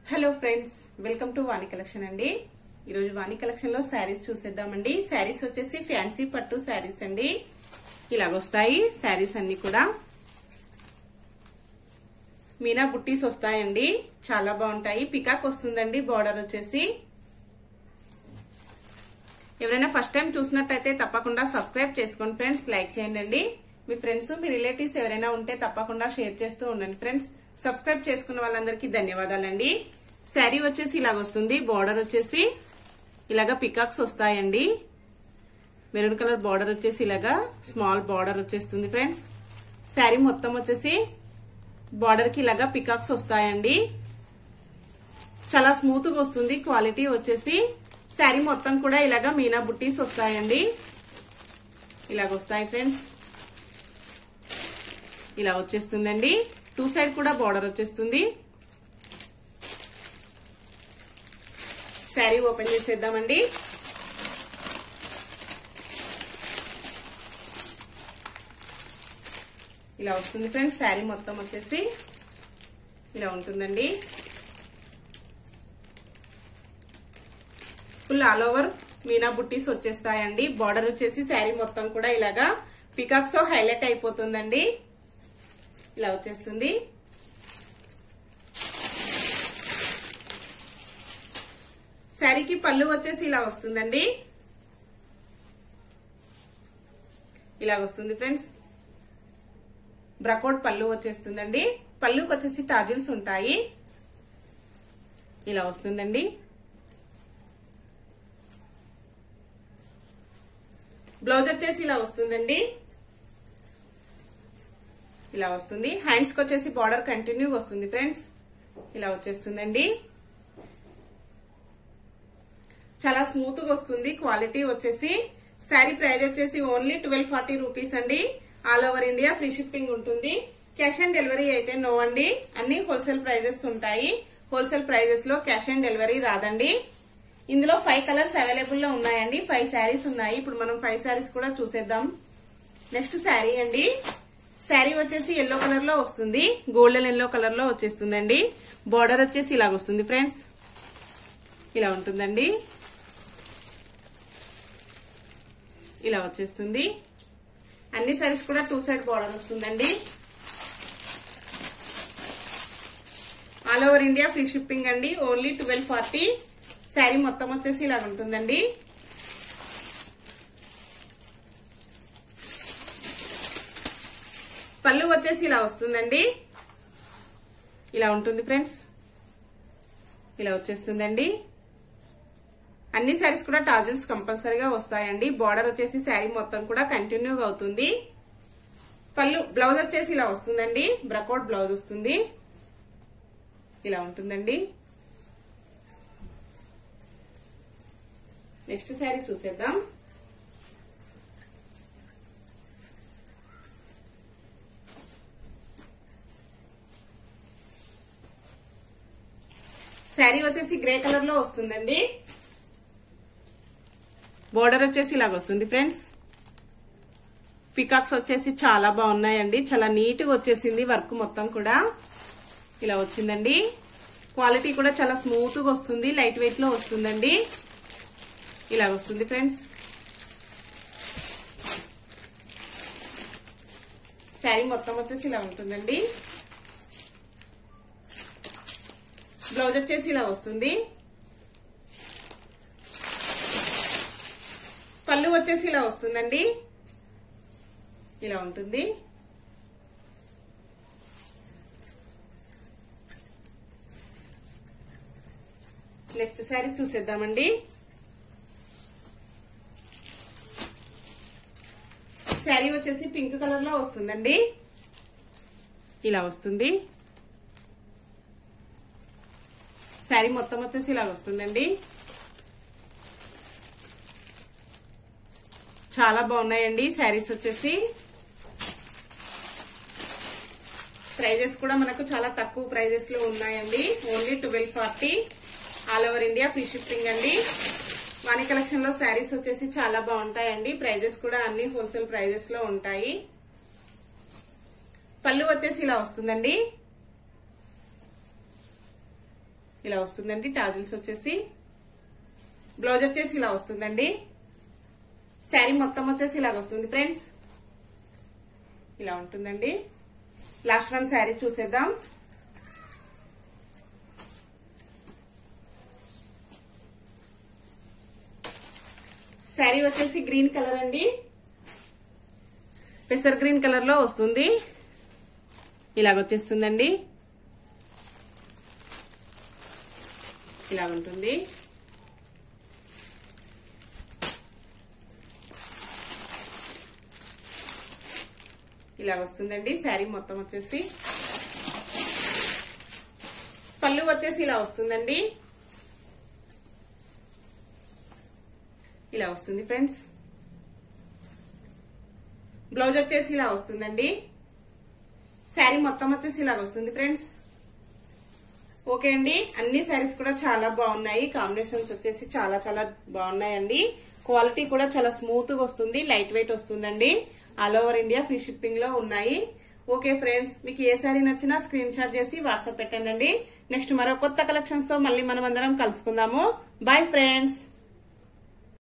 hello friends welcome to Vani collection అండి ఈరోజు వాణి collection లో శారీస్ చూసేద్దామండి శారీస్ వచ్చేసి ఫ్యాన్సీ పట్టు శారీస్ అండి ఇలాగొస్తాయి శారీస్ అన్ని కూడా మీనా బుట్టీస్ వస్తాయండి చాలా బాగుంటాయి పికాక్ వస్తుందండి బార్డర్ వచ్చేసి ఎవరైనా ఫస్ట్ టైం చూసినట్టయితే తప్పకుండా సబ్స్క్రైబ్ చేసుకోండి ఫ్రెండ్స్ లైక్ చేయండి మీ ఫ్రెండ్స్ మీ రిలేటివ్స్ ఎవరైనా ఉంటే తప్పకుండా షేర్ చేస్తూ ఉండండి ఫ్రెండ్స్ సబ్స్క్రైబ్ చేసుకున్న వాళ్ళందరికీ ధన్యవాదాలండి శారీ వచ్చేసి ఇలాగ వస్తుంది బార్డర్ వచ్చేసి ఇలాగా పికాక్స్ వస్తాయండి మెరూన్ కలర్ బార్డర్ వచ్చేసి ఇలాగా స్మాల్ బార్డర్ వచ్చేస్తుంది ఫ్రెండ్స్ శారీ మొత్తం వచ్చేసి బార్డర్కి ఇలాగా పికాక్స్ వస్తాయండి చాలా స్మూత్గా వస్తుంది క్వాలిటీ వచ్చేసి శారీ మొత్తం కూడా ఇలాగా మీనా బుట్టీస్ వస్తాయండి ఇలాగ వస్తాయి ఫ్రెండ్స్ ఇలా వచ్చేస్తుందండి టూ సైడ్ కూడా బార్డర్ వచ్చేస్తుంది శారీ ఓపెన్ చేసేద్దామండి ఇలా వస్తుంది ఫ్రెండ్స్ శారీ మొత్తం వచ్చేసి ఇలా ఉంటుందండి ఫుల్ ఆల్ ఓవర్ మీనా బుట్టీస్ వచ్చేస్తాయండి బార్డర్ వచ్చేసి శారీ మొత్తం కూడా ఇలాగా పికాక్స్ తో హైలైట్ అయిపోతుందండి ఇలా వచ్చేస్తుంది శారీకి పళ్ళు వచ్చేసి ఇలా వస్తుందండి ఇలాగ వస్తుంది ఫ్రెండ్స్ బ్రకౌట్ పళ్ళు వచ్చేస్తుందండి పళ్ళుకి వచ్చేసి టాజిల్స్ ఉంటాయి ఇలా వస్తుందండి బ్లౌజ్ వచ్చేసి ఇలా వస్తుందండి ఇలా వస్తుంది హ్యాండ్స్ కి వచ్చేసి బార్డర్ కంటిన్యూగా వస్తుంది ఫ్రెండ్స్ ఇలా వచ్చేస్తుందండి చాలా స్మూత్ గా వస్తుంది క్వాలిటీ వచ్చేసి శారీ ప్రైస్ వచ్చేసి ఓన్లీ ట్వెల్వ్ ఫార్టీ రూపీస్ అండి all over India free shipping ఉంటుంది క్యాష్ ఆన్ డెలివరీ అయితే నో అండి అన్ని హోల్సేల్ ప్రైజెస్ ఉంటాయి హోల్సేల్ ప్రైజెస్ లో క్యాష్ ఆన్ డెలివరీ రాదండి ఇందులో ఫైవ్ కలర్స్ అవైలబుల్ లో ఉన్నాయండి ఫైవ్ శారీస్ ఉన్నాయి ఇప్పుడు మనం ఫైవ్ శారీస్ కూడా చూసేద్దాం నెక్స్ట్ శారీ అండి శారీ వచ్చేసి ఎల్లో కలర్ లో వస్తుంది గోల్డెన్ ఎల్లో కలర్ లో వచ్చేస్తుందండి బార్డర్ వచ్చేసి ఇలాగ వస్తుంది ఫ్రెండ్స్ ఇలా ఉంటుందండి ఇలా వచ్చేస్తుంది అన్ని సారీస్ కూడా టూ సైడ్ బార్డర్ వస్తుందండి all over India free shipping అండి ఓన్లీ ట్వెల్వ్ ఫార్టీ శారీ మొత్తం వచ్చేసి ఇలా ఉంటుందండి పళ్ళు వచ్చేసి ఇలా వస్తుందండి ఇలా ఉంటుంది ఫ్రెండ్స్ ఇలా వచ్చేస్తుందండి అన్ని శారీస్ కూడా టాజిల్స్ కంపల్సరీగా వస్తాయండి బార్డర్ వచ్చేసి శారీ మొత్తం కూడా కంటిన్యూగా అవుతుంది పళ్ళు బ్లౌజ్ వచ్చేసి ఇలా వస్తుందండి బ్రకౌట్ బ్లౌజ్ వస్తుంది ఇలా ఉంటుందండి నెక్స్ట్ శారీ చూసేద్దాం శారీ వచ్చేసి గ్రే కలర్ లో వస్తుందండి బోర్డర్ వచ్చేసి ఇలాగ వస్తుంది ఫ్రెండ్స్ పికాక్స్ వచ్చేసి చాలా బాగున్నాయండి చాలా నీట్గా వచ్చేసింది వర్క్ మొత్తం కూడా ఇలా వచ్చిందండి క్వాలిటీ కూడా చాలా స్మూత్గా వస్తుంది లైట్ వెయిట్ లో వస్తుందండి ఇలా వస్తుంది ఫ్రెండ్స్ శారీ మొత్తం వచ్చేసి ఇలా ఉంటుందండి బ్లౌజ్ వచ్చేసి ఇలా వస్తుంది పళ్ళు వచ్చేసి ఇలా వస్తుందండి ఇలా ఉంటుంది నెక్స్ట్ శారీ చూసేద్దామండి శారీ వచ్చేసి పింక్ కలర్ లో వస్తుందండి ఇలా వస్తుంది శారీ మొత్తం వచ్చేసి ఇలా వస్తుందండి చాలా బాగున్నాయండి శారీస్ వచ్చేసి ప్రైజెస్ కూడా మనకు చాలా తక్కువ ప్రైజెస్ లో ఉన్నాయండి only twelve forty all over India free shipping అండి వాణి కలెక్షన్ లో శారీస్ వచ్చేసి చాలా బాగుంటాయండి ప్రైజెస్ కూడా అన్ని హోల్సేల్ ప్రైజెస్ లో ఉంటాయి పళ్ళు వచ్చేసి ఇలా వస్తుందండి ఇలా వస్తుందండి టాజిల్స్ వచ్చేసి బ్లౌజ్ వచ్చేసి ఇలా వస్తుందండి శారీ మొత్తం వచ్చేసి ఇలాగ వస్తుంది ఫ్రెండ్స్ ఇలా ఉంటుందండి లాస్ట్ వన్ శారీ చూసేద్దాం శారీ వచ్చేసి గ్రీన్ కలర్ అండి పెసర్ గ్రీన్ కలర్ లో వస్తుంది ఇలాగ వచ్చేస్తుందండి ఇలాగ ఉంటుంది ఇలాగ వస్తుందండి శారీ మొత్తం వచ్చేసి పళ్ళు వచ్చేసి ఇలా వస్తుందండి ఇలా వస్తుంది ఫ్రెండ్స్ బ్లౌజ్ వచ్చేసి ఇలా వస్తుందండి శారీ మొత్తం వచ్చేసి ఇలాగ వస్తుంది ఫ్రెండ్స్ ఓకే అండి అన్ని శారీస్ కూడా చాలా బాగున్నాయి కాంబినేషన్స్ వచ్చేసి చాలా చాలా బాగున్నాయండి క్వాలిటీ కూడా చాలా స్మూత్ గా వస్తుంది లైట్ వెయిట్ వస్తుందండి all over India free shipping లో ఉన్నాయి ఓకే ఫ్రెండ్స్ మీకు ఏ శారీ నచ్చినా స్క్రీన్ షాట్ చేసి వాట్సాప్ పెట్టండి నెక్స్ట్ మరో కొత్త కలెక్షన్స్ తో మళ్ళీ మనం అందరం కలుసుకుందాము బాయ్ ఫ్రెండ్స్